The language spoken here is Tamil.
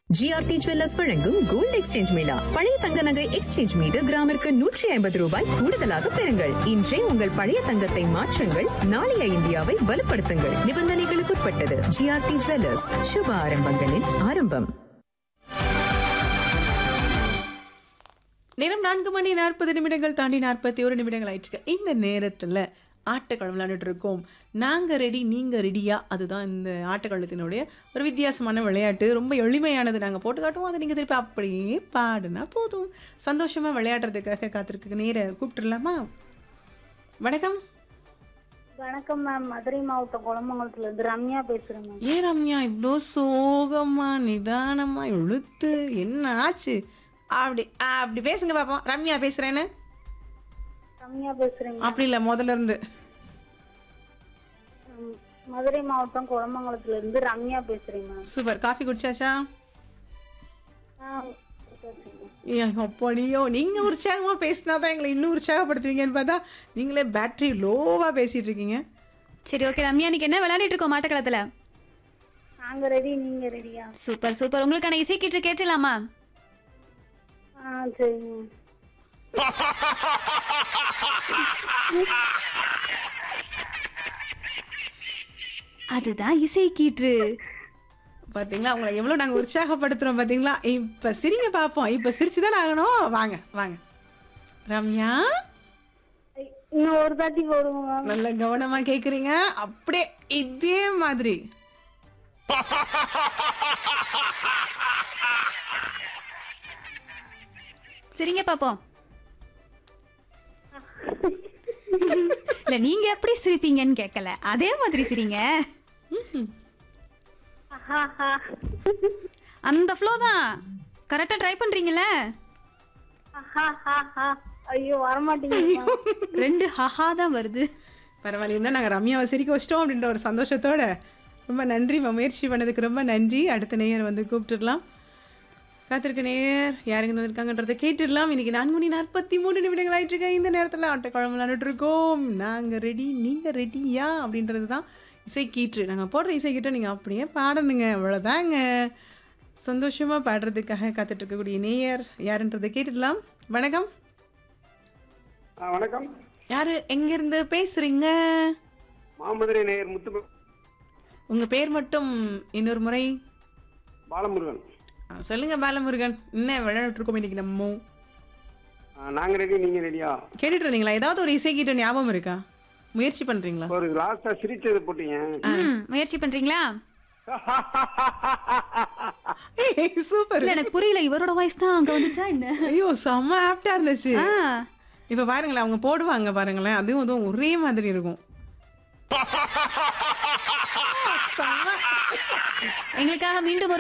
ஜிஆர்டி ஜுவல்லர்ஸ் வழங்கும் கோல்ட் எக்ஸ்சேஞ்ச் மேளா பழைய தங்க நகை எக்ஸ்சேஞ்ச் மீது கிராமிற்கு நூற்றி ஐம்பது ரூபாய் கூடுதலாக பெறுங்கள் இன்றே உங்கள் பழைய தங்கத்தை மாற்றுங்கள் நாளைய இந்தியாவை வலுப்படுத்துங்கள் நிபந்தனைகளுக்குட்பட்டது ஜிஆர்டி ஜுவல்லர்ஸ் சுப ஆரம்பங்களின் ஆரம்பம் நேரம் நான்கு மணி நாற்பது நிமிடங்கள் தாண்டி நாற்பத்தி ஒரு நிமிடங்கள் ஆயிட்டு இந்த நேரத்தில் ஆட்டக்களம் விளையாண்டுட்டு இருக்கோம் நாங்கள் ரெடி நீங்கள் ரெடியா அதுதான் இந்த ஆட்டக்களத்தினுடைய ஒரு வித்தியாசமான விளையாட்டு ரொம்ப எளிமையானது நாங்கள் போட்டு காட்டுவோம் அதை நீங்கள் திருப்பி அப்படியே பாடுனா போதும் சந்தோஷமாக விளையாடுறதுக்காக காத்திருக்கு நேர கூப்பிட்டுடலாமா வணக்கம் வணக்கம் மேம் மதுரை மாவட்டம் குளமங்கலத்துல இருந்து ரம்யா பேசுறேன் மேம் ஏன் ரம்யா இவ்வளோ சோகமா நிதானமா இழுத்து என்ன ஆச்சு அப்படி அப்படி பேசுங்க பாப்போம் ரம்யா பேசுறேன்னு ரம்யா பேசுறேங்க அப்படி இல்லை முதல்ல இருந்து ம், மதுரை மாவட்டம் குளமங்கலத்துல இருந்து ரம்யா பேசுறேன் மேம் சூப்பர் காஃபி குடிச்சாச்சா ஆ, பேசுறேங்க. ஏன் அப்படியோ நீங்க உற்சாகமா பேசினா தான் எங்களை இன்னும் உற்சாகப்படுத்துவீங்கன்னு பார்த்தா நீங்களே பேட்டரி லோவா பேசிட்டு இருக்கீங்க சரி ஓகே ரம்யா இன்னைக்கு என்ன விளையாடிட்டு இருக்கோம் மாட்டக்களத்துல நாங்க ரெடி நீங்க ரெடியா சூப்பர் சூப்பர் உங்களுக்கான இசை கீற்று கேட்டலாமா ஆ சரிங்க அதுதான் இசை கீற்று பாத்தீங்களா உங்களை எவ்வளவு நாங்க உற்சாகப்படுத்துறோம் பாத்தீங்களா இப்ப சிரிங்க பாப்போம் இப்ப சிரிச்சுதான் ஆகணும் வாங்க வாங்க ரம்யா ஐ, இன்னும் ஒரு தாட்டி போடுங்க மேம் நல்ல கவனமா கேக்குறீங்க அப்படியே இதே மாதிரி சரிங்க பாப்போம் இல்ல நீங்க எப்படி சிரிப்பீங்கன்னு கேட்கல அதே மாதிரி சிரிங்க ஆஹா. அந்த ஃப்ளோ தான் கரெக்டா ட்ரை பண்றீங்கல்ல ஆஹா. ஐயோ வரமாட்டேங்குது மேம். ரெண்டு ஹஹா தான் வருது பரவாயில்ல இருந்தா நாங்க ரம்யாவை சிரிக்க வச்சிட்டோம் அப்படின்ற ஒரு சந்தோஷத்தோட ரொம்ப நன்றி மா, முயற்சி பண்ணதுக்கு ரொம்ப நன்றி அடுத்த நேயர் வந்து கூப்பிட்டுடலாம் காத்திருக்க நேயர் யாருங்க வந்திருக்காங்கன்றதை கேட்டுடலாம் இன்னைக்கு நான்கு மணி நாற்பத்தி மூணு நிமிடங்கள் ஆயிட்டு இருக்கு இந்த நேரத்தில் ஆட்டக்குழம்பு விளையாண்டுட்டு இருக்கோம் நாங்கள் ரெடி நீங்கள் ரெடியா அப்படின்றது தான் இசை கீற்று நாங்கள் போடுற இசை கீற்றை நீங்கள் அப்படியே பாடணுங்க அவ்வளோதாங்க சந்தோஷமாக பாடுறதுக்காக காத்துட்டு இருக்கக்கூடிய நேயர் யாருன்றதை கேட்டுடலாம் வணக்கம் ஆ, வணக்கம் யாரு எங்கேருந்து பேசுறீங்க மாமதுரை நேயர் முத்து உங்கள் பேர் மட்டும் இன்னொரு முறை பாலமுருகன் ஆ, சொல்லுங்க பாலமுருகன் என்ன விளையாட்டு இருக்கோம் இன்னைக்கு நம்ம ஆ, நாங்க ரெடி நீங்க ரெடியா கேட்டுட்டு இருந்தீங்களா ஏதாவது ஒரு இசை கீட்ட ஞாபகம் இருக்கா முயற்சி பண்றீங்களா ஒரு லாஸ்டா சிரிச்சது போட்டீங்க ம், முயற்சி பண்றீங்களா சூப்பர் இல்ல எனக்கு புரியல இவரோட வாய்ஸ் தான் அங்க வந்துச்சா என்ன ஐயோ செம்ம ஆப்டா இருந்துச்சு ஆ, இப்ப பாருங்களேன் அவங்க போடுவாங்க பாருங்களேன் அதுவும் அதுவும் ஒரே மாதிரி இருக்கும் எங்களுக்காக மீண்டும் ஒரு